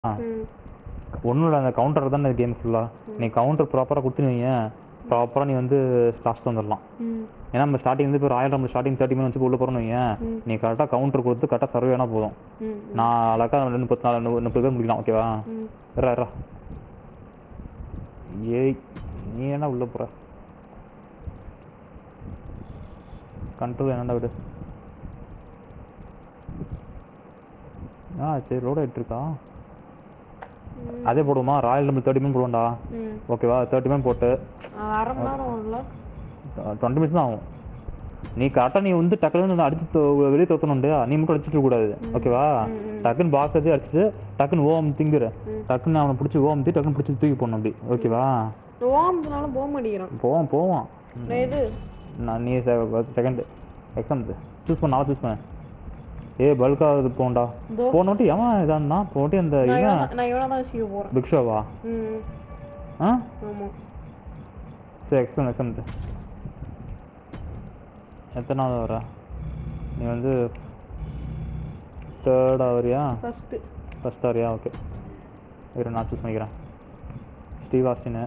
ம் ஒன்றும் இல்லை அந்த கவுண்டர் தானே கேம் ஃபுல்லாக நீ கவுண்டர் ப்ராப்பராக கொடுத்துருவீங்க ப்ராப்பராக நீ வந்து லாஸ்ட் வந்துடலாம் ம் ஏன்னா நம்ம ஸ்டார்டிங் வந்து இப்போ Royal Rumble starting thirty minutes உள்ள போகிறோன்னு வையேன் ம். நீ கரெக்டாக கவுண்டர் கொடுத்து கரெக்டாக சர்வே ஆனால் போதும் ம் நான் அழகாக ரெண்டு முப்பத்தி நாலு நு- முப்பது பேர் முடிக்கலாம் ஓகேவா ம் இரா இரா ஏய் நீ என்ன உள்ள போற கண்ட்ரோல் என்னடா விடு ஆ சரி ரோடு ஆகிட்டு இருக்கா ம். அதே போடுவோமா ராயல் நம்பர் தேர்ட்டி மினிட் போடுவோம்டா ம் ஓகேவா தேர்ட்டி மினிட் போட்டு அது அரை மணி நேரம் ஆகும்ல டுவெண்ட்டி மினிட்ஸ் தான் ஆகும் நீ கரெக்டாக நீ வந்து டக்குன்னு அடிச்சு தொ- வெளியே தோத்தணும்டா நீ மட்டும் அடிச்சுட்டு கூடாது ஓகேவா ம், ம். டக்குன்னு பாக்ஸ் வச்சு அடிச்சுட்டு டக்குன்னு ஓம் திங்குற ம். டக்குன்னு அவனை பிடிச்சி ஓம் தி டக்குன்னு பிடிச்சி தூக்கி போடணும் அப்படி ஓகேவா ஓமத்தினால போக மாட்டேங்கிறான் போவோம் போவோம் நான் இது நான் நீ செகண்ட் எக்ஸாம் சூஸ் பண்ண சூஸ் பண்ண ஏ பல்கா இது போண்டா இதோ. போனோட்டி ஏன் இதான்னா போட்டி அந்த நான் இவன் இவனை நான் இவனை தான் வச்சுக்க போறேன் பிக் ஷோவா ம் ஆ ஆமா சரி எக்ஸாம் எக்ஸாம் எத்தனாவது வர நீ வந்து தேர்ட் ஆவறியா ஃபர்ஸ்ட் ஃபர்ஸ்ட் ஆவறியா ஓகே இரு நான் சூஸ் பண்ணிக்கிறேன் ஸ்டீவ் ஆஸ்டின்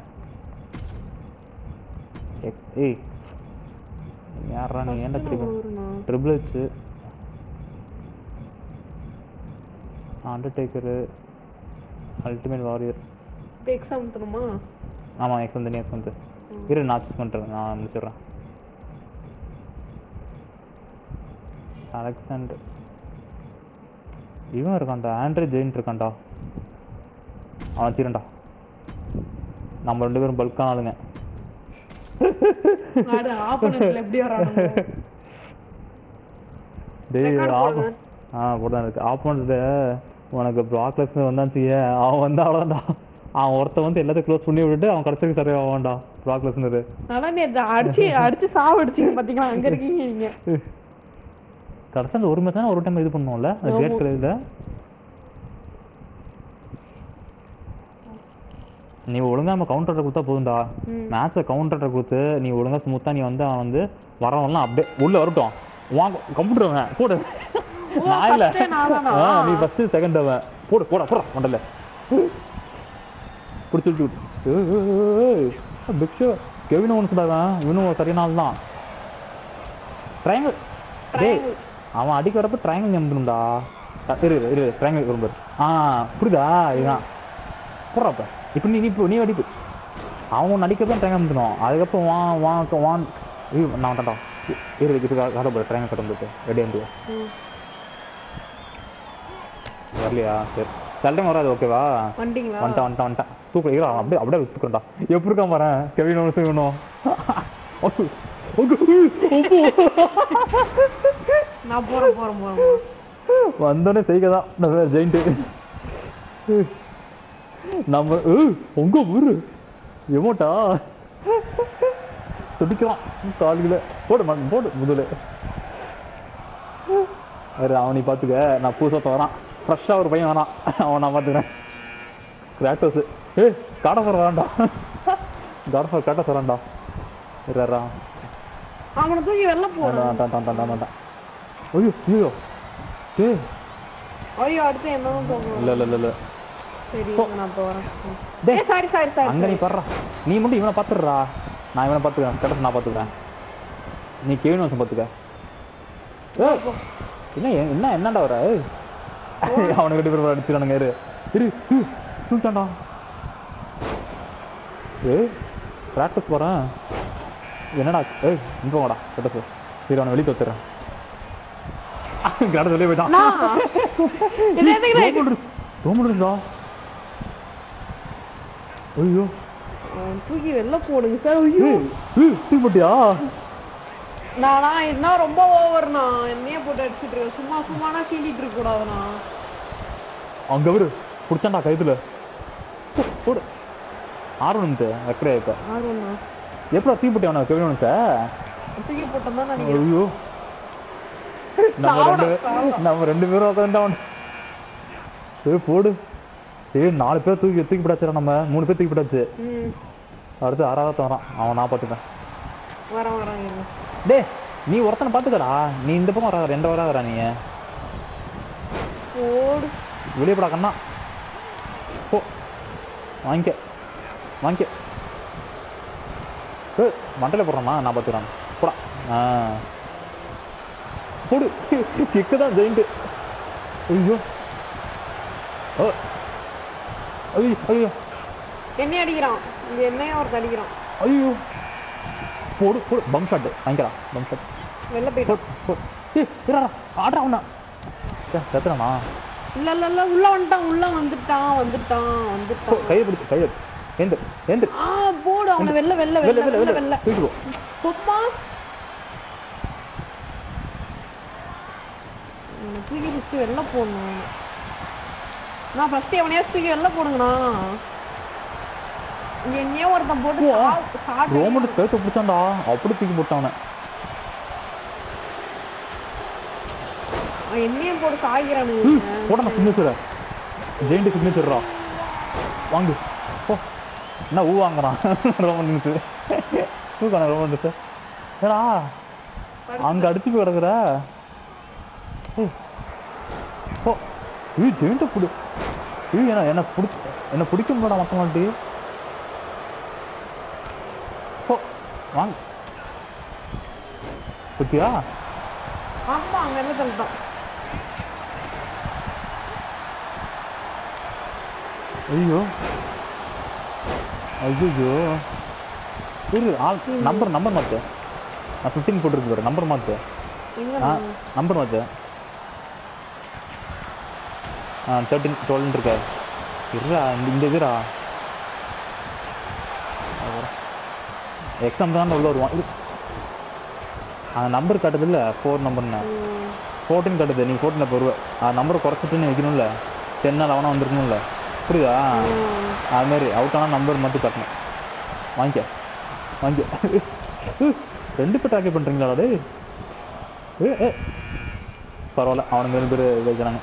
எக்ஸ் ஏய் யாரா நீ ஏன்டா திருப்பி triple H Undertaker Ultimate Warrior இப்போ எக்ஸாம் தருமா ஆமாம் எக்ஸ் வந்து நீ எக்ஸ் வந்து இரு நான் சூஸ் பண்ணுறேன் நான் முடிச்சிடுறேன் அலெக்சாண்டர் இவன் இருக்கான்டா ஆண்ட்ரே ஜெயின் இருக்கான்டா அவன் வச்சிருண்டா நம்ம ரெண்டு பேரும் பல்கான ஆளுங்க அது ஆப்போனன்ட்ல எப்படி வரானுங்க டேய் Record ஆப் போடுங்க. ஆ போடுதான் இருக்கு ஆப்போனண்ட்டு உனக்கு ப்ராக்லஸ் வந்தான்னு செய்ய அவன் வந்து அவ்வளோதான்டா அவன் ஒருத்தன் வந்து எல்லாத்தையும் க்ளோஸ் பண்ணி விட்டுட்டு அவன் கடைசிக்கு சரியாக ஆவான்டா ப்ராக்லஸ்னு நல்லா நேத்து அடிச்சு அடிச்சு சாவடிச்சீங்க பாத்தீங்களா அங்க இருக்கீங்க நீங்க கடைசி அந்த ஒரு மேட்ச் தானே ஒரு டைம் இது பண்ணுவோம்ல ஆமா. கேட் கலையில் நீ ஒழுங்கா நம்ம கவுண்டர் கொடுத்தா போதும்டா ம். மேட்சை கவுண்டர் கொடுத்து நீ ஒழுங்கா ஸ்மூத்தா நீ வந்து அவன் வந்து வரவன்லாம் அப்படியே உள்ள வரட்டும் வாங்க கம்ப்யூட்டர் அவன் போடு ஓ, நான் இல்ல first நான் தானா? ஆ, நீ ஃபர்ஸ்ட் செகண்ட் அவன் போடு போடா போடா மண்டல பிடிச்சி விட்டு பிக்ஷோ கெவின் ஒன்ஸ்டா தான் இவனும் சரியான ஆள் தான் ட்ரையாங்கிள் டேய் Triangle. அவன் அடிக்க வரப்ப ட்ரையாங்கிள் நம்பணும்டா இரு இரு, இரு ட்ரையாங்கிள் ரொம்ப ஆ புரியுதா இதுதான் போடுறாப்ப இப்போ நீ நீ இப்போ நீ அடிப்பு அவன் ஒன்று அடிக்கிறதான் ட்ரையாங்கிள் நம்பணும் அதுக்கப்புறம் வா வா வான் ஐயோ நான் வந்துட்டா இரு இது கதை போடு ட்ரையாங்கிள் கட்ட வந்துட்டு ரெடி வந்து ம். வரலையா சரி சில டைம் வராது ஓகேவா வந்துட்டீங்களா வந்துட்டான் வந்துட்டான் வந்துட்டான் தூக்கம் இரு அவன் அப்படியே அப்படியே விட்டுக்கண்டா எப்படி இருக்கான் பாரு கெவின் ஒன்று இவனும் நான் போறேன் போறேன் போறேன் போறேன். வந்தோடனே செய்கதான் நம்ம ஜெயிண்ட்டு நம்ம ஏய், உங்க ஊரு எமோட்டா துடிக்கிறான் காலில் போடு மண் போடு முதல்ல வேறு அவனை பார்த்துக்க நான் புதுசாக வரான் ஃப்ரெஷ்ஷாக ஒரு பையன் வரான் அவன் நான் பார்த்துக்கிறேன் கிராட்டோஸ் ஏய் காடஃபர் வரான்டா காடஃபர் கிராட்டோஸ் வரான்டா இருறா அவனை தூக்கி வெளில போறேன் வேண்டாம் வேண்டாம் வேண்டாம் வேண்டாம் ஐயோ ஐயோ ஏய் ஐயோ அடுத்து என்னதான் தோணும் இல்லை இல்லை இல்லை இல்லை சரி நான் இப்போ வரேன் டேய். ஏ சாரி சாரி சாரி அங்க நீ படுறா நீ மட்டும் இவனை பார்த்துடுறா நான் இவனை பார்த்துக்கிறேன் கடைசி நான் பார்த்துக்கிறேன் நீ கேவின் வம்சம் பார்த்துக்க ஏய், என்ன என்ன என்னடா வர ஏய். அவனை ரெண்டு பேரும் அடிச்சுடானுங்க இரு இரு தூக்கிட்டான்டா ஏய் ப்ராக்டிஸ் போகிறேன் என்னடா ஏய் இங்கே வாடா ப்ராக்டிஸ் சரி அவனை வெளியே தோத்துறேன் கிராட வெளியே போயிட்டான் இது எதுக்கு ரோமன் இருந்தா ஐயோ அவன் தூக்கி வெளில போடுங்க சார் ஐயோ ஏய், ஏய், தூக்கி போட்டியா நானா என்ன ரொம்ப ஓவர்ண்ணா என்னையே போட்டு அடிச்சிட்டு இருக்க சும்மா சும்மானா சீண்டிட்டு இருக்க கூடாதுண்ணா அங்க அவரு பிடிச்சாண்டா கைத்துல போ, போடு ஆர்வம் அக்கறையா இப்ப ஆர்வம்ண்ணா எப்படா தூக்கி போட்டியா அவனை கவிழணும் சார் தூக்கி போட்டோம் தான் நினைக்கிறேன் ஐயோ நம்ம சாவடா, ரெண்டு சாவடா. நம்ம ரெண்டு பேரும் உட்காந்துட்டான் ஏய் போடு ஏய் நாலு பேர் தூக்கி தூக்கி போட்டாச்சுடா நம்ம மூணு பேர் தூக்கி போட்டாச்சு ம் அடுத்து ஆறாவது வரான் அவன் நான் பார்த்துப்பேன் வரேன் வரேன் இருங்க டேய் நீ ஒருத்தனை பார்த்துக்கடா நீ இந்த பக்கம் வராத ரெண்டு வராதடா நீ ஓடு வெளியே போடா கண்ணா போ வாங்கிக்க வாங்கிக்க ஏ மண்டல போடுறோமா நான் பார்த்துக்கிறேன் போடா ஆ போடு கிக்கு தான் ஜெயிண்ட்டு ஐயோ ஓ ஐயோ ஐயோ என்னைய அடிக்கிறான் இங்க என்னைய ஒருத்தர் அடிக்கிறான் ஐயோ போடு போடு பம் ஷாட் வாங்கிக்கலாம் பம் ஷாட் வெளில போயிட்டான் போ போ ஏ இருடா ஆடுறா அவனா செத்துறானா இல்ல இல்ல இல்ல உள்ள வந்துட்டான் உள்ள வந்துட்டான் வந்துட்டான் போ வந்துட்டான் கையை பிடிச்சு கையை ஏந்து ஏந்து ஆ போடு அவனை வெளில வெளில வெளில வெளில வெளில வெளில வெளில வெளில தூக்கிட்டு போ பொம்மா இவனை தூக்கி பிடிச்சி வெளில போடணும் நான் ஃபர்ஸ்ட் எவனையா தூக்கி வெளில போடுங்கண்ணா இங்க என்னையோ ஒருத்தன் போட்டு சா- சாட்டு ரோமன் கழுத்தை பிடிச்சான்டா அப்படி தூக்கி போட்டான் அவன் என்னையும் போட்டு சாய்க்கிறானு போடா சிக்னேச்சர் ஜெயிண்ட் சிக்னேச்சர்ரா வாங்கு போ என்ன ஊ வாங்குறான் ரோமன் நிமிஷு தூக்கான ரோமன் நிமிஷு ஏடா அங்க அடிச்சு போய் கிடக்குற ஏய், போ ஏய் ஜெயிண்ட்டை பிடி ஏய் என்ன என்ன பிடி என்ன பிடிக்க முடியாடா மொத்த மாட்டி போ வாங்க பத்தியா ஆமா அங்க இருந்து தள்ளிட்டான் ஐயோ ஐயோ இரு ஆள் நம்பர் நம்பர் மாத்து நான் ஃபிஃப்டீன் போட்டுருக்கு பாரு நம்பர் மாத்து எங்க ஆ நம்பர் மாத்து ஆ தேர்ட்டின் டுவெல்னு இருக்க இருடா இந்த இந்த இதுடா எக்ஸாம் தான் உள்ள வருவான் இரு அந்த நம்பர் காட்டுது இல்லை ஃபோர் நம்பர்னு ம். ஃபோர்டீன் காட்டுது நீ ஃபோர்டீன் வருவ அந்த நம்பரை குறைச்சிட்டுன்னு வைக்கணும்ல டென்னா லெவனாக வந்துருக்கணும்ல புரியுதா ம். அது மாதிரி அவுட் ஆனால் நம்பர் மட்டும் கட்டணும் வாங்கிக்க வாங்கிக்க ரெண்டு பேர் டாக்கெட் பண்ணுறீங்களா டேய் ஏ ஏ பரவாயில்ல அவனுங்க ரெண்டு பேர் வைக்கிறாங்க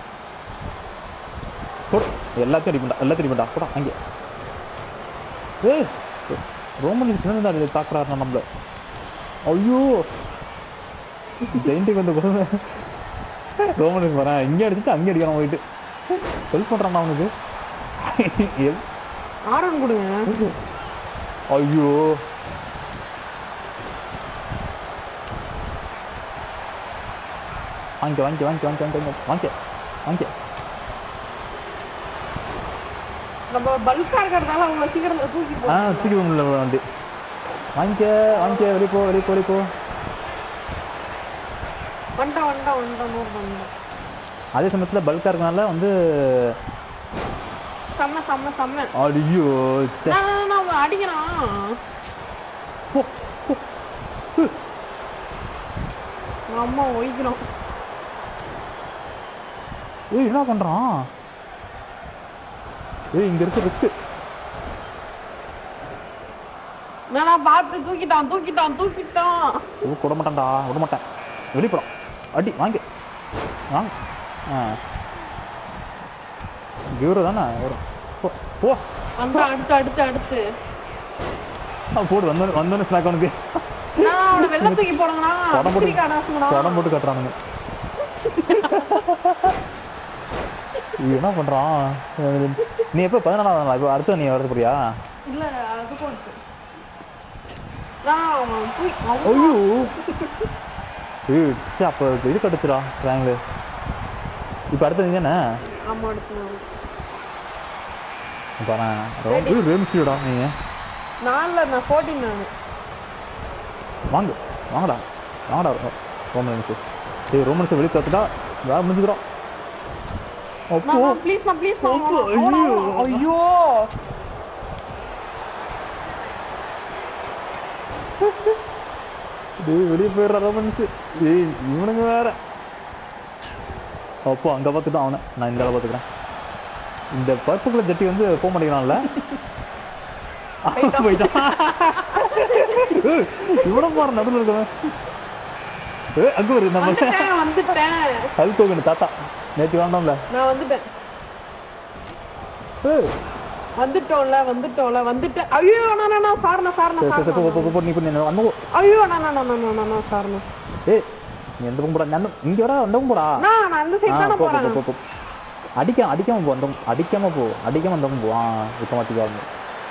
போடு எல்லாத்தையும் அடிப்பண்டா எல்லாத்தையும் அடிப்பண்டா போடா அங்கே ஏ ரோமன் சின்னது அது தாக்குறாரு நம்மள ஐயோ ஜெயிண்ட்டுக்கு வந்து கொடுங்க ரோமனுக்கு வரேன் இங்கே அடிச்சுட்டு அங்கே அடிக்கிறான் போயிட்டு ஹெல்ப் பண்ணுறான் அவனுக்கு ஹெல்ப் ஆரம் கொடுங்க ஐயோ வாங்கிக்க வாங்கிக்க வாங்கிக்க வாங்கிக்க வாங்கிக்க வாங்கிக்க வாங்கிக்க நம்ம பல்கா இருக்கிறதால அவங்க சீக்கிரம் தூக்கி ஆ போ தூக்கி போக முடியல வண்டி வாங்கிக்க வாங்கிக்க வெளியே போ வெளியே போ வெளியே போ வந்துட்டான் வந்துட்டான் வந்துட்டான் நோட் பண்ணிட்டான் அதே சமயத்தில் பல்காக இருக்கனால வந்து செம்ம செம்ம செம்ம ஐயோ ச்சே. நான் நான், நான் அவன் அடிக்கிறான் போ போ ஹு. நான் அம்மா ஒழிக்கிறோம் ஏய் என்ன பண்ணுறான் ஏய் இங்கே இருக்க ரிஸ்க்கு நான் பார்த்து தூக்கிட்டான் தூக்கிட்டான் தூக்கிட்டான் ஓ விட மாட்டான்டா விட மாட்டேன் வெளியே போடான் அடி வாங்க வாங்க ஆ கியூரோ தானே வரும் போ போ அந்த அடுத்து அடுத்து அடுத்து ஆ, போடு வந்தோன்னு வந்தோன்னு ஸ்நாக் அவனுக்கு நான் அவனை வெள்ள தூக்கி போடுங்கண்ணா படம் போட்டு காடாசுங்கண்ணா படம் போட்டு கட்டுறானுங்க இது என்ன பண்ணுறான் நீ எப்போ பதினாலாம் நாளா? இப்போ அடுத்து நீ வரது போறியா இல்ல அது போட்டு நான் அவன் தூக்கி அவன் ஐயோ ஏய் சே அப்போ இது கட்டுச்சுடா ட்ரையாங்கிள் இப்போ அடுத்து நீ தானே ஆமா அடுத்து நான். பாரு ரேமிச்சிடா நீங்கள் நான்ல நான் ஃபோர்டீன் நான் வாங்க வாங்கடா வாங்கடா ரோமன்ஸு ஏய் ரோமன்ஸை வெளியே பார்த்துட்டா வேலை முடிஞ்சுக்கிறோம் அப்போ ப்ளீஸ் நான் ப்ளீஸ் அப்போ, ஐயோ. ஐயோ டேய் வெளியே போயிடுற ரோமன்ஸு ஏய் இவனுங்க வேற அப்போ அங்கே பார்த்துட்டான் அவனை நான் இந்த வேலை பார்த்துக்கிறேன் இந்த பருப்பு கலர் ஜட்டி வந்து போக மாட்டேங்கிறான்ல போயிட்டான் ஏய், இவனை பாரு நடுவில் இருக்கவன் ஏ அங்கே ஒரு நம்ம வந்துட்டேன் வந்துட்டேன் ஹல்கோகன் தாத்தா நேற்று வேண்டாம்ல நான் வந்துட்டேன் ஏய் வந்துட்டோம்ல வந்துட்டோம்ல வந்துட்டேன் ஐயோ நான் நான் சாரணா சாரணா சரி, சரி, சரி, போ, போ, போ, போ, நீ பண்ணி அந்த ஐயோ நான் நான் நான் நான் நான் சாரணா ஏய் நீ எந்த பக்கம் போடா நான் இங்க வர அந்த பக்கம் போடா நான் நான் அந்த ஆ, சைடு தானே போ, போ, போறேன் போ, போ, போ. அடிக்க அடிக்காம போ அந்த அடிக்காம போ அடிக்காம அந்த போ ஆ இப்போ மாற்றிக்காம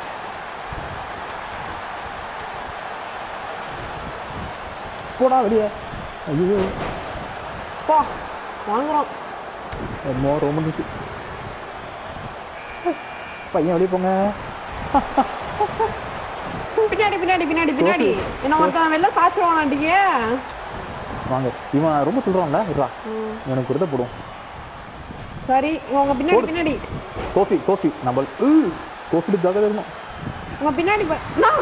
போடா வெளியே ஐயோ போ வாங்குறோம் அம்மா ரொம்ப நிச்சு பையன் வெளியே போங்க பின்னாடி பின்னாடி பின்னாடி பின்னாடி என்ன ஒருத்தன் வெளில சாச்சிருவானாட்டிங்க வாங்க இவன் ரொம்ப சொல்கிறான்ல இருடா எனக்கு விருத போடும் சரி உங்க பின்னாடி பின்னாடி கோஃபி கோஃபி நம்ம கோஃபி ஜாக இருக்கணும் உங்க பின்னாடி ப- அண்ணா,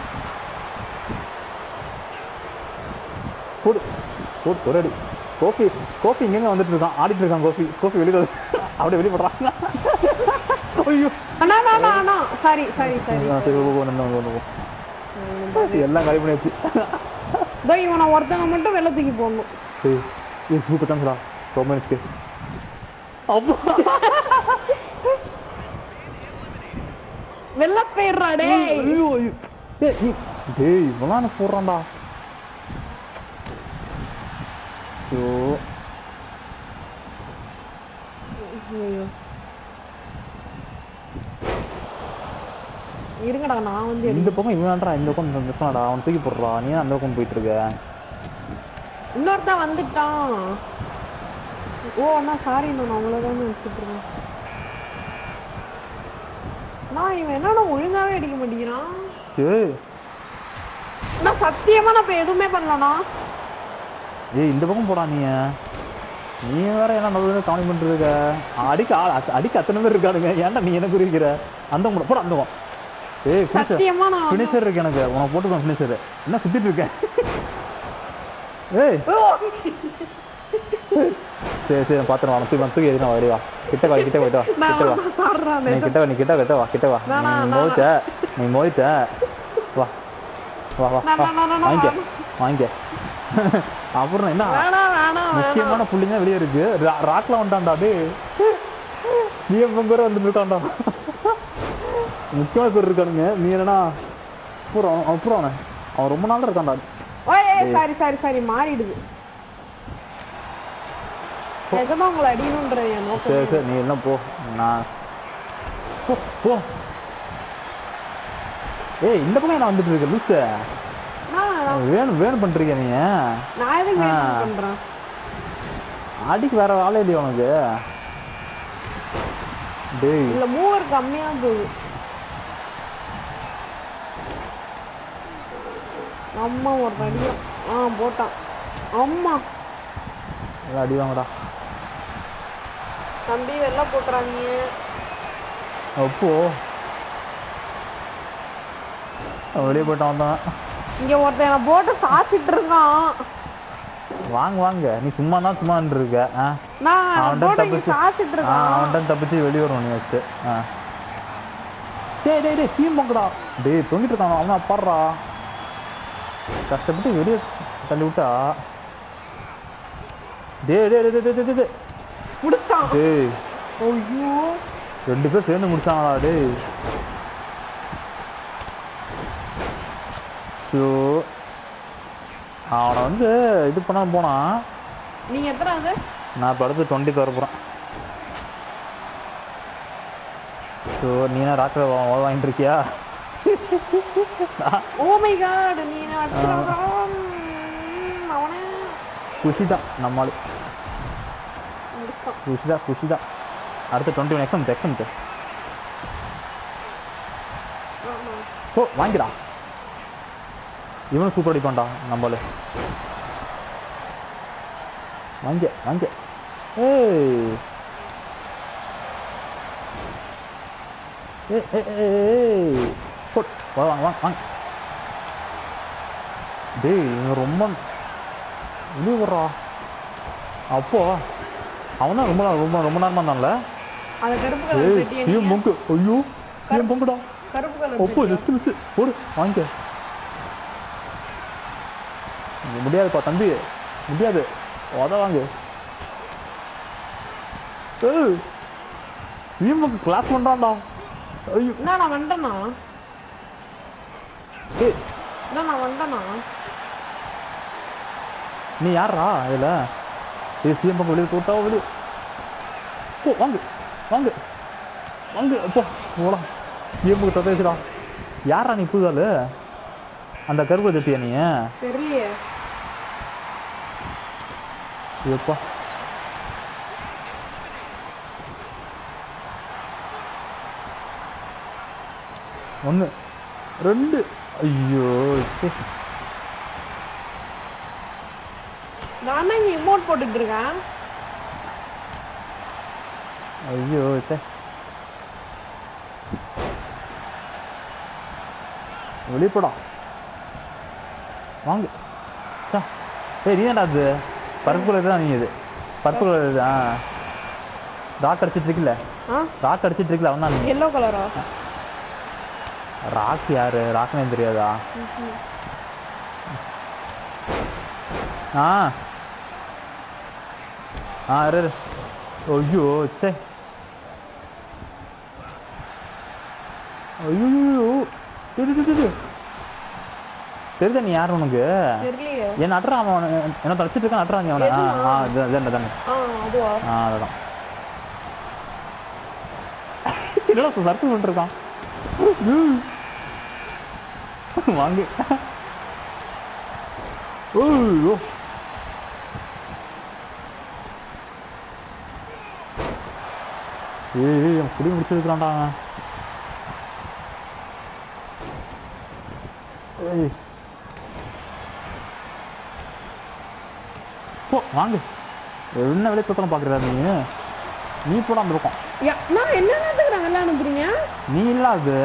போடு போடு ஒரு அடி கோஃபி கோஃபி இங்கங்க வந்துட்டு இருக்கான் ஆடிட்டு இருக்கான் கோஃபி கோஃபி வெளியே வந்து அப்படியே வெளியே போடுறான் ஐயோ அண்ணா அண்ணா, அண்ணா அண்ணா சாரி சாரி சாரி ஆ, சரி போ, போ, நின்னு, நின்னு, நின்னு, போ. எல்லாம் காலி பண்ணியாச்சு இதோ இவனை ஒருத்தனை மட்டும் வெளில தூக்கி போடணும் சரி இது சூப்பர் தான்டா ரொம்ப எனக்கு அப்போ வெளில போயிடுறா டேய் ஐயோ ஐயோ டேய் நீ- டேய் இவெல்லாம் எனக்கு போடுறான்டா ஐயோ ஐயோ. இருங்கடா நான் வந்து இந்த பக்கம் இவன் வேண்டாம் இந்த பக்கம் இந்த பக்கம்டா அவன் தூக்கி போடுறா நீ ஏன் அந்த பக்கம் போயிட்டு இருக்க இன்னொருத்தன் வந்துட்டான் ஓ அண்ணா சாரி நான் அவ்வளோதான் நினச்சிட்டு இருக்கேன் நான் இவன் என்னடா ஒழுங்காவே அடிக்க மாட்டேங்கிறான் ஏய் நான் சத்தியமா நான் இப்ப எதுவுமே பண்ணலண்ணா ஏய் இந்த பக்கம் போடா நீ நீ வேற என்ன நல்லது கவனி பண்ணிட்டு இருக்க அடிக்க ஆள் அத்த- அடிக்க அத்தனை பேர் இருக்கானுங்க ஏன்டா நீ என்ன குறிக்கிற அந்த பக்கம் போட அந்த பக்கம் ஏய் ஃபினிஷர் சத்தியமா நான் ஃபினிஷர் இருக்கு எனக்கு உனக்கு போட்டுக்கோ ஃபினிஷர் என்ன சுத்திட்டு இருக்க ஏய் ஓ! சரி சரி பாத்துறேன் வா தூக்கி தூக்கி எதுனா வா கிட்ட வா கிட்ட போயிட்டு வா நான் கிட்ட வா சாடுறேன் நீ கிட்ட வா நீ கிட்ட கிட்ட வா கிட்ட வா நான், நீ நான், மோதிட்ட நீ மோதிட்ட வா வா வா நான், வா. நான், நான், நான், வாங்கிக்க வாங்கிக்க அப்புறம் என்ன வேணாம் வேணாம் வேணாம் முக்கியமான புள்ளிங்க வெளியே இருக்கு ரா- ராக்ல வந்துட்டான்டா டே நீ கூட வந்து இருக்கான்டா முக்கியமான பேர் இருக்கானுங்க நீ என்னன்னா அப்புறம் அவன் அப்புறம் அவன் அவன் ரொம்ப நாள் இருக்கான்டா ஓய் சாரி சாரி சாரி மாறிடுது நிஜமா உங்களை அடிக்கணுன்ற என் நோக்கம் சரி சரி நீ என்ன போ நான் போ போ ஏய் இந்த பக்கம் என்ன வந்துட்டு இருக்க லூசு நான் வேணும் வேணும் பண்றீங்க நீ நான் எதுக்கு ஆ. வேணும் பண்றேன் அடிக்கு வேற வேலை இல்லையா உனக்கு டேய் இல்ல மூவர் கம்மியா போகுது அம்மா ஒரு அடியும் ஆ போட்டான் அம்மா எல்லாம் அடி வாங்கடா தம்பி வெளில போட்டுறாங்க அப்போ அவன் வெளியே போயிட்டு வந்தான் இங்க ஒருத்தன் என்னை போட்டு சாச்சிட்டு இருக்கான் வாங்க வாங்க நீ சும்மா தான் சும்மா இருக்க ஆ நான் என்னை அவன்கிட்ட போட்டு இங்க தப்பிச்சு சாச்சிட்டு ஆ இருக்கான் அவன்கிட்ட தப்பிச்சு வெளியே வரும் நீ வச்சு ஆ டேய் டேய் டேய் டீம் பங்கடா டேய் தொங்கிட்டு இருக்கான் அவன் அப்பாடுறா கஷ்டப்பட்டு வெளியே தள்ளி விட்டா டேய் டேய் டேய் டேய் டேய், டேய் முடிச்சிட்டான் டேய் ஐயோ ரெண்டு பேர் சேர்ந்து முடிச்சாங்களா டேய் ஷோ அவனை வந்து இது பண்ண போனான் நீங்க எத்தனாவது நான் இப்போ அடுத்து டுவெண்ட்டி தர போகிறேன் ஸோ நீ என்ன டாக்டர் வாங்கிட்டு இருக்கியா ஓ மை காட் நீ என்ன அடிச்சிடாதா? ம், அவனே குஷி தான் நம்மளால் முடிச்சிட்டான் குஷி தான் குஷி தான் அடுத்து டுவெண்ட்டி ஒன் எக்ஸாம் எக்ஸாம் ஆமா. ஓ வாங்கிடா இவனும் சூப்பர் அடிப்பான்டா நம்மளு வாங்க வாங்க ஏய் ஏய், ஏய், ஏய், ஏய். போட். வா, வாங்க வாங்க வாங்க டேய் இவன் ரொம்ப இது வர்றா அப்போ அவன் தான் ரொம்ப நாள் ரொம்ப ரொம்ப நேரமா இருந்தான்ல அந்த கருப்பு கலர் ஏய் பெட்டியை ஏன் நீங்க- பொங்கு ஐயோ ஏன் பொங்குடா கருப்பு கலர் ஒப்பு பெட்டியா? ஜஸ்ட் மிஸ் போடு வாங்கிக்க இங்க முடியாதுப்பா தம்பி முடியாது உத வாங்கு ஏய் வீமுக்கு கிளாஸ் பண்றான்டா ஐயோ என்ன நான் வந்துட்டேனா ஏய் என்ன நான் வந்துட்டேனா நீ யாரா இதுல ஏய் சிஎம் பக்கம் வெளியே போட்டா வெளியே போ வாங்கு வாங்கு வாங்கு அப்போ போலாம் ஏம்புக்கு தொலைச்சுடா யாரா நீ புதுதாள் அந்த கருப்பு தத்தியா நீ தெரியலையே எப்பா ஒன்று ரெண்டு ஐயோ ச்சே. நான் தான் இங்க இமோட் போட்டுட்டு இருக்கேன் ஐயோ சே வெளிப்படா வாங்க சா ஏய் நீ என்னடா அது பருப்பு கலர் தான் நீ இது பருப்பு கலர் ஆ ராக் அடிச்சிட்டு இருக்குல்ல ஆ ராக் அடிச்சிட்டு இருக்குல்ல அவன் தான் நீ எல்லோ கலரா ராக் யாரு ராக்னே தெரியாதா ஆ ஆ இரு இரு. ஐயோ சே ஐயோ தெரியுது தெரியுது தெரியுதா நீ யார் உனக்கு தெரியலையே என்ன அட்ரா அவன் என்ன தடிச்சிட்டு இருக்கான் அட்ரா நீ அவனை ஆ எதுவா? ஆ இது அதான் தானே ஆ அதுவா ஆ அதுதான் என்னடா சர்க்கு பண்ணிருக்கான் வாங்கு ஓ ஏய் ஏய், என் குடி முடிச்சிருக்கிறான்டா அவன் ஏய் போ வாங்கு என்ன வேலையை சுத்தம் பார்க்குறா நீ நீ போட அந்த பக்கம் யா, நான் என்ன நேரத்துக்கு வெள்ள அனுப்புறீங்க நீ இல்ல அது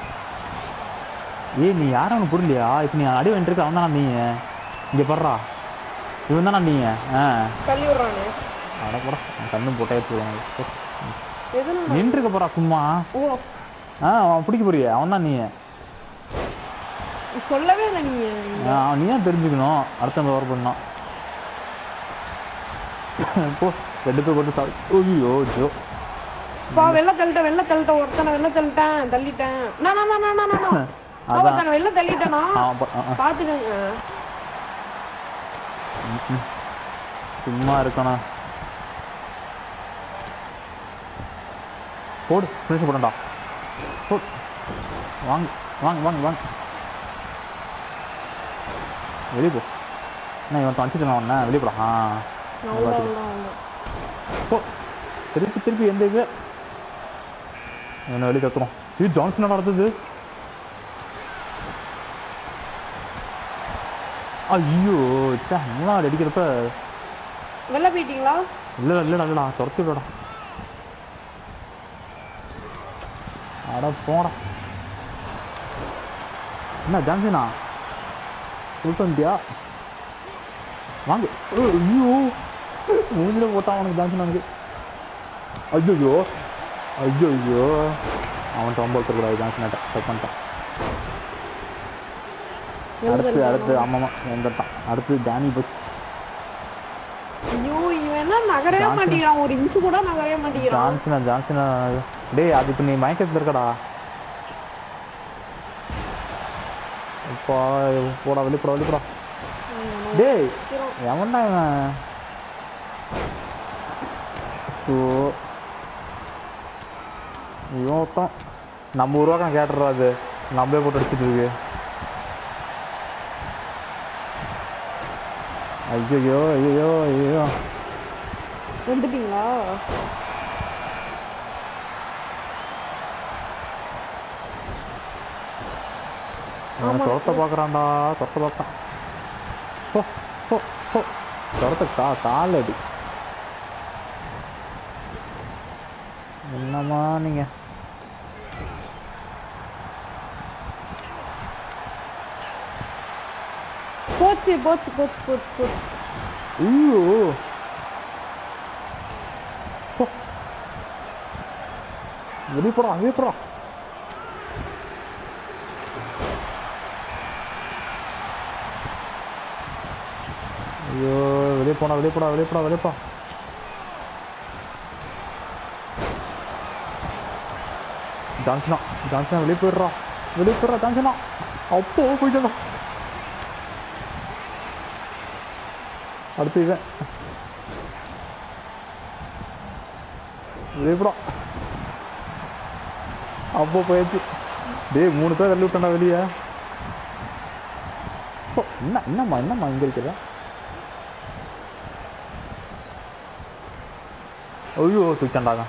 ஏய் நீ யாரும் அவனுக்கு புரியலையா இப்போ நீ அடி வந்துருக்க அவன் தானா நீ இங்கே படுறா இவன் தானா நீ ஆ தள்ளி விடுறானே அட போடா அவன் கண்ணு போட்டே போடுவாங்க எதுனா நின்றுக்க போறா சும்மா ஓ ஆ அவன் பிடிக்க போறிய அவன் தான் நீ சொல்லவே இல்லை நீங்க ஆ, அவன் நீ தான் தெரிஞ்சுக்கணும் அடுத்த ஓவர் பண்ணான் போ ரெண்டு பேர் போட்டு சாப்பிடு ஐயோ ஜோ பா வெள்ள தள்ளிட்டேன் வெள்ள தள்ளிட்டேன் ஒருத்தனை வெள்ள தள்ளிட்டேன் தள்ளிட்டேன் நான் நான் நான் நான் நான் நான் அதான். ஒருத்தனை வெள்ள தள்ளிட்டேனா அவன் ப- ஆ, ஆ. பாத்துக்கங்க ம்ம். சும்மா இருக்கணும் போடு ஃபினிஷ் போடண்டா போடு வாங்க வாங்க வாங்க வாங்க வெளியே போ என்ன இவன் வச்சுக்கலாம் உடனே வெளியே போடா ஆ நான் உள்ள உள்ள உள்ள போ திருப்பி திருப்பி எந்த இது என்ன வெளியே கத்துறோம் இது ஜான்சன் நடந்தது ஐயோ சே முன்னாடி அடிக்கிறப்ப வெள்ள போயிட்டீங்களா இல்லடா இல்லடா இல்லடா துரத்தி விடடா அட போடா என்ன ஜான்சனா சொல்லிட்டியா வாங்க ஏய், ஐயோ மூஞ்சில போட்டான் அவனுக்கு ஜான்சன் அவனுக்கு ஐயோ ஐயோ ஐயோ அவன் ரொம்ப இருக்கக்கூடாது ஜான்சன் தப்பு பண்ணிட்டான் அடுத்து அடுத்து ஆமாம் வந்துட்டான் அடுத்து ஜானி பஸ் ஐயோ இவன் என்ன நகரவே ஜான்சன். மாட்டேங்கிறான் ஒரு இன்ச்சு கூட நகரவே மாட்டேங்கிறான் ஜான்சனா ஜான்சனா டேய் அது இப்போ நீ மயக்கத்தில் இருக்கடா இப்போ போடா வெளிப்படா வெளிப்படா டேய் எவன்டா இவன் ஸோ இவன் ஒருத்தன் நம்ம உருவாக்கம் கேட்டுறா அது நம்மளே போட்டு அடிச்சிட்டு இருக்கு ஐயோ ஐயோ ஐயோ வந்துட்டீங்களா அவனை துரத்த பார்க்குறான்டா துரத்த பார்த்தான் போ போ போ துரத்த கா கால் அடி என்னம்மா நீங்க போச்சு போச்சு போச்சு போச்சு போச்சு ஐயோ போ வெளியே போடா வெளியே போடா ஐயோ வெளியே போடா வெளியே போடா வெளியே போடா வெளியே போ ஜான்சனா ஜான்சனா வெளியே போயிடுறா வெளியே போயிடுறா ஜான்சனா அப்போ போயிட்டா அடுத்து இவன் வெளியே போடா அப்போ போயாச்சு டேய் மூணு பேர் தள்ளி விட்டா வெளியே ஓ, என்ன என்னம்மா என்னம்மா இங்க இருக்கிற ஐயோ தூக்கிட்டாண்டாங்க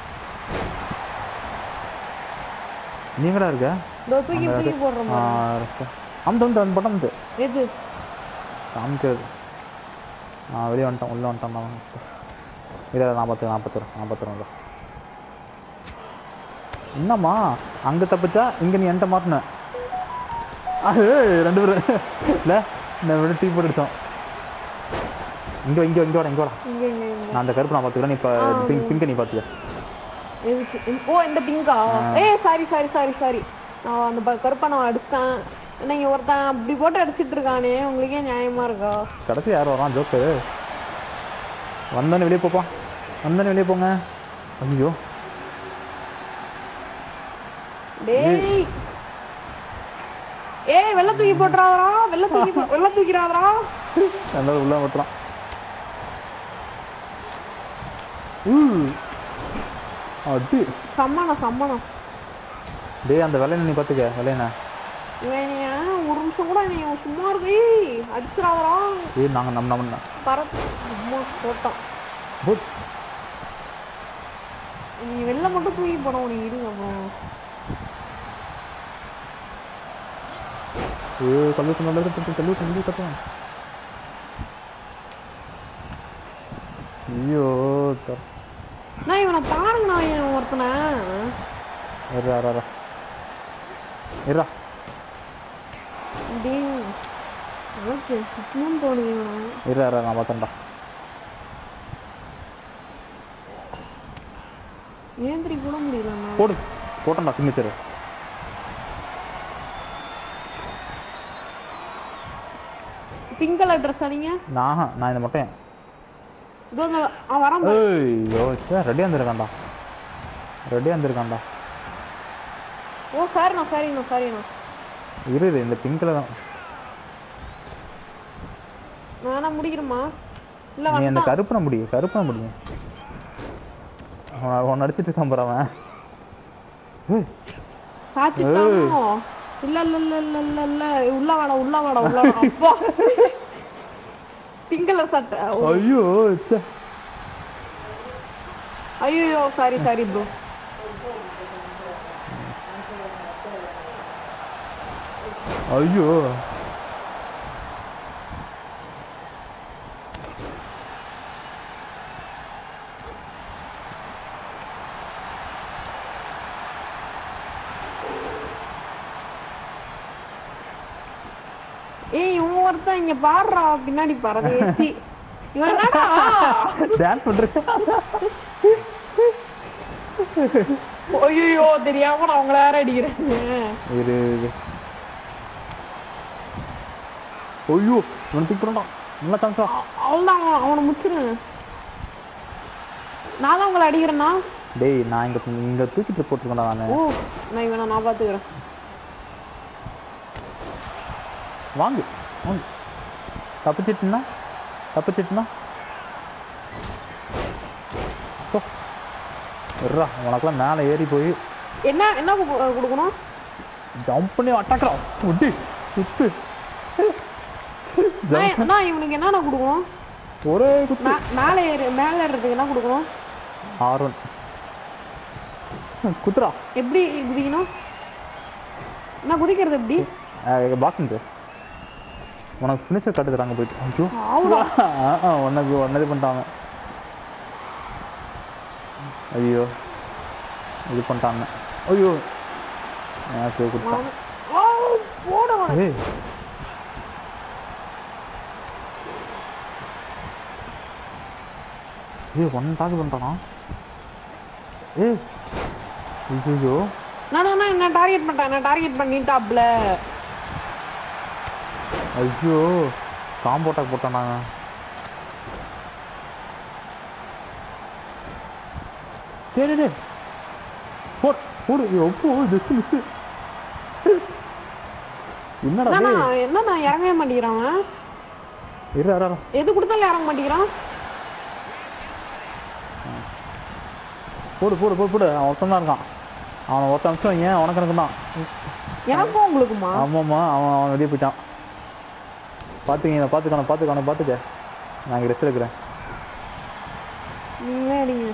நீங்களா இருக்க இதோ தூக்கி தூக்கி போடுறோம் ஆ, இருக்கு. அந்த வந்து அந்த பட்டம் வந்து எது காமிக்கிறது ஆ வெளியே வந்துட்டோம் உள்ளே வந்துட்டோம் நான் இல்லை நான் பார்த்துக்கிறேன் நான் பார்த்துக்கிறேன் நான் பார்த்துக்கிறேன் இல்லை என்னம்மா அங்கே தப்பிச்சா இங்கே நீ என்கிட்ட மாட்டின அது ரெண்டு பேரும் இல்லை நான் விட டீ போட்டு அடிச்சோம் இங்கே இங்கே இங்கே வாடா இங்கே வாடா இங்க இங்க இங்க நான் அந்த கருப்பு நான் பார்த்துக்கிறேன் நீ இப்போ பிங்க் பிங்கை நீ பார்த்துக்க எதுக்கு? இந்த- ஓ இந்த பிங்கா ஏய் சாரி சாரி சாரி சாரி நான் அந்த ப- கருப்பை நான் அடிச்சிட்டேன் நீங்க ஒருத்தன் அப்படி போட்டு அடிச்சிட்டு இருக்கானே உங்களுக்கே நியாயமா இருக்கா கடைசி யார் வரான் ஜோக்கரு வந்தோடனே வெளியே போப்பா வந்தோடனே வெளியே போங்க ஐயோ டேய் ஏய் வெள்ள தூக்கி போட்டுறாதரா வெள்ள தூக்கி போ- வெள்ள தூக்கிறாதரா எல்லாரும் உள்ள ஓட்டுறான் ஊ அடி சம்மணம் சம்மணம் டேய் அந்த வெள்ளையனை நீ பார்த்துக்க வெள்ளையனை இவன் ஏன் ஒரு நிமிஷம் கூட நீ சும்மா இருக்கு ஏய், அடிச்சிடாதரா ஏய் நாங்கள் நம்ம நம்ம பரத் சும்மா போட்டான் புட் நீ வெளில மட்டும் தூக்கி போனோம் நீ இருங்க அப்புறம் ஏ கல்லூரி நல்லது கல்லூரி கல்லூரி கட்டுவான் ஐயோ த- நான் இவனை பாருங்க நான் இவன் ஒருத்தனை இருடா இருடா, இருடா இருடா டேய் எனக்கு சுத்தமும் தோணுது இவனை இருடா இருடா நான் பார்த்தேன்டா ஏந்திரி கூட முடியல நான் போடு போட்டேன்டா சிக்னேச்சர் பிங்க் கலர் ட்ரெஸ் அடிங்க நான் நான் இந்த மொட்டையன் இதோ இந்த அவன் வரான் பாரு. ஐயோ சே ரெடியாக இருந்திருக்கான்டா ரெடியாக இருந்திருக்கான்டா ஓ சாரிண்ணா சாரிண்ணா சாரிண்ணா இரு இரு, இந்த பிங்க்கில் தான் நான் வேணா முடிக்கிறேம்மா இல்ல நீ அந்த வந்தான் கருப்பனை முடியும் கருப்பனை முடியும் அவன் அவன் அடிச்சிட்டு இருக்கான் பாரு அவன் ஏய், சாச்சிட்டானோ இல்ல இல்ல இல்ல இல்ல இல்ல இல்ல உள்ள வாடா உள்ள வாடா உள்ள வாடா அப்பா பிங்க் கலர் சட்டை ஐயோ ச்சே ஐயோ சாரி சாரி ப்ரோ ஐயோ ஏய் இவன் ஒருத்தன் இங்க பாடுறா பின்னாடி பரதேசி இவன் என்னடா டான்ஸ் பண்றேன் ஐயோ தெரியாம நான் உங்களை வேற அடிக்கிறேன் இரு இரு. ஐயோ இவன் பிக் பண்ணான் நல்லா சான்ஸா அவ்வளோதான் அவன் அவனை முச்சிருங்க நான் தான் உங்களை அடிக்கிறேன்னா டேய் நான் இங்க இங்க தூக்கிட்டு போட்டிருக்கேன்டா நான் ஓ நான் இவனை நான் பாத்துக்கிறேன் வாங்கு வாங்கு தப்பிச்சிட்டுனா தப்பிச்சிட்டுனா போ. இருடா உனக்கெல்லாம் மேலே ஏறி போய் என்ன என்ன கு- கொடுக்கணும் ஜம்ப் பண்ணி அட்டாக்குறான் விட்டு சுத்து நான் நான் இவனுக்கு என்னென்ன கொடுக்கணும் ஒரே குத்து மே- மேலே ஏறு மேலே ஏறுறதுக்கு என்ன கொடுக்கணும் ஆர்வன் குத்துறா எப்படி குதிக்கணும் என்ன குதிக்கிறது எப்படி பாக்ஸிங் உனக்கு ஃபினிஷர் காட்டு தராங்க போயிட்டு ஐயோ அவ்வளோ ஆ, ஆ, உனக்கு உன்னது பண்ணிட்டாங்க ஐயோ இது பண்ணிட்டாங்க ஐயோ எனக்கு கொடுத்தான் ஓ போட அவனை. ஏய் ஏய் ஒன் டாக் பண்ணிட்டானா ஏய் ஐயோ நான் நான் என்ன டார்கெட் பண்ணிட்டேன் நான் டார்கெட் பண்ணிட்டாப்ல ஐயோ காம்போ டாக் போட்டானாங்க டேய் டேய், டேய் போடு போடு எப்போ ஜஸ்ட் மிஸ் என்னடா என்ன டேய்? என்ன நான் இறங்கவே மாட்டேங்கிறான் அவன். இரு இரு, இரு. எது கொடுத்தாலும் இறங்க மாட்டேங்கிறான் போடு போடு போடு போடு அவன் ஒருத்தன் தான் இருக்கான் அவனை ஒருத்த நிமிஷம் ஏன் உனக்கு எனக்கு தான் எனக்கும் உங்களுக்குமா ஆமாம்மா அவன் அவன் வெளியே போயிட்டான் பார்த்துக்கங்க பார்த்துக்கான பார்த்துக்கான பார்த்துக்க நான் இங்கே ரெஸ்ட் எடுக்கிறேன் நீங்களே அடிங்க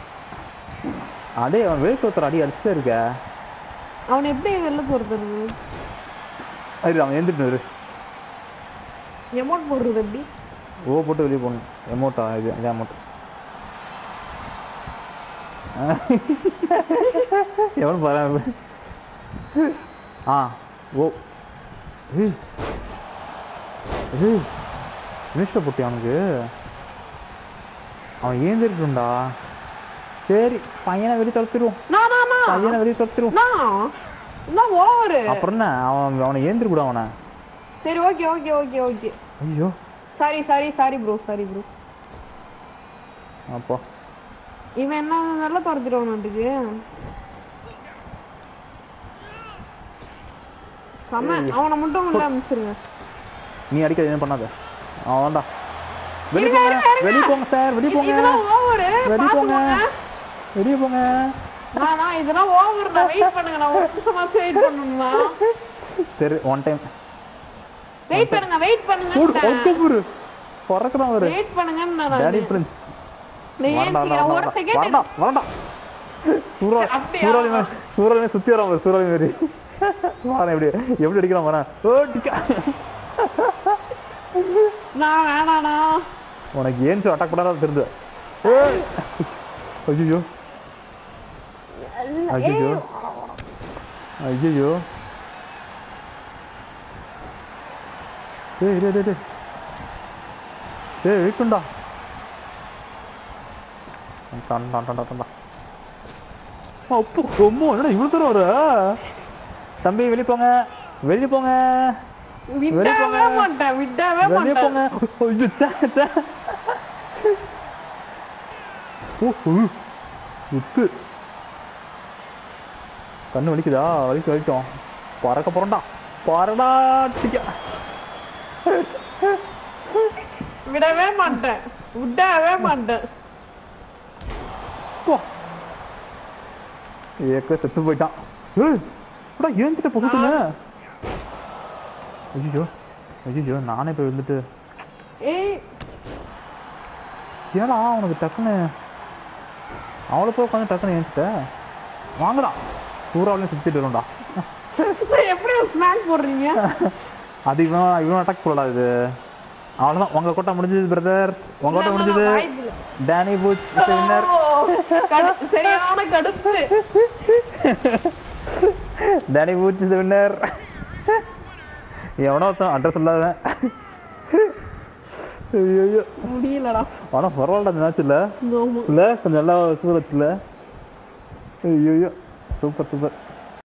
அடே அவன் வெளியே ஒருத்தர் அடி அடிச்சுட்டே இருக்க அவனை எப்படி வெளில போறது அது அவன் எழுந்துட்டு இரு எமௌண்ட் போடுறது எப்படி ஓ போட்டு வெளியே போகணும் எமௌண்ட்டா இது இதான் அமௌண்ட் எவ்வளோ பாரு ஆ ஓ ஏய் ஏய் மினிஸ்டர் போட்டி அவனுக்கு அவன் ஏந்திருக்குண்டா சரி பையனை வெளியே துரத்திடுவோம் நான் நான் நான் பையனை வெளியே துரத்திடுவோம் நான் நான் ஓவரு அப்புறம் என்ன அவன் அவனை ஏந்திர அவனை சரி ஓகே ஓகே ஓகே ஓகே ஐயோ sorry sorry sorry bro sorry bro அப்போ இவன் என்ன நல்லா துரத்திடுவானுக்கு செம அவனை மட்டும் உள்ள அனுப்பிச்சிருங்க நீ அடிக்காத என்ன பண்ணாத அவன் வேண்டாம் வெளியே போங்க வெளியே போங்க சார் வெளியே போங்க இதெல்லாம் ஓவரு வெளியே போங்க வெளியே போங்க நான் நான் இதெல்லாம் ஓவர் தான் வெயிட் பண்ணுங்க நான் ஒரு நிமிஷமாச்சும் வெயிட் பண்ணணுமா சரி ஒன் டைம் வெயிட் பண்ணுங்க வெயிட் கூடு பண்ணுங்க ஒக்கபுரு பறக்குறான் அவரு வெயிட் பண்ணுங்கன்னு டேடி நான் பிரின்ஸ் நீ வரண்டா ஏன் ஒரு வரண்டா செகண்ட் வரண்டா வரண்டா சூரா அப்படியா? சூறாவளி மாதிரி சூறாவளி சுத்தி வரான் பாரு சூறாவளி மாதிரி வாரேன் எப்படி எப்படி அடிக்கிறான் வரேன் ஓ டிக்கா நான் வேணாண்ணா உனக்கு ஏன் அட்டாக் பண்ணாதான் தெரிஞ்சு ஐயோ ஐயோ ஐயோ ஏய் டேய் டேய் டேய் ஏய் வெயிட் பண்ணா done done done done done அப்பு ரொம்ப என்னடா இவ்வளோ தூரம் வர தம்பி வெளியே போங்க வெளியே போங்க வெளிய போங்க. விடவே மாட்டேன் விடவே வெளியே மாட்டேன் போங்க ஐயோ சே சே ஓ உத்து கண்ணு வலிக்குதா வலிக்கு வலிக்கும் பறக்க போறண்டா பறடா டிக்கா விடவே மாட்டேன் விடவே மாட்டேன் போ ஏக்க செத்து போயிட்டான் ஏய் அடா ஏஞ்சிட்ட பக்கத்துல ஐயோ ஐயோ நானே போய் வந்துட்டு ஏய் ஏடா உனக்கு டக்குன்னு அவளை போய் உட்காந்து டக்குன்னு ஏஞ்சிட்ட வாங்கடா பூராவிலையும் சுற்றிட்டு வரும்டா எப்படி ஒரு ஸ்நாக் போடுறீங்க அது இவன் இவன் அட்டாக் போடலாம் இது அவ்வளோதான் உங்க கோட்டை முடிஞ்சது பிரதர் உங்க கோட்டை முடிஞ்சது வாய்ப்பு இல்ல. டேனி பூச் வின்னர் ஓ, கடு- சரியான கடுப்பு டேனி பூச் இஸ் வின்னர் எவனோ ஒருத்தன் அட்ரஸ் இல்லாத ஐயோ முடியலடா ஆனால் பரவாயில்ல அந்த மேட்ச் இல்லை ஆமா. இல்லை கொஞ்சம் நல்லா சூரத் இல்லை ஐயோ சூப்பர் சூப்பர்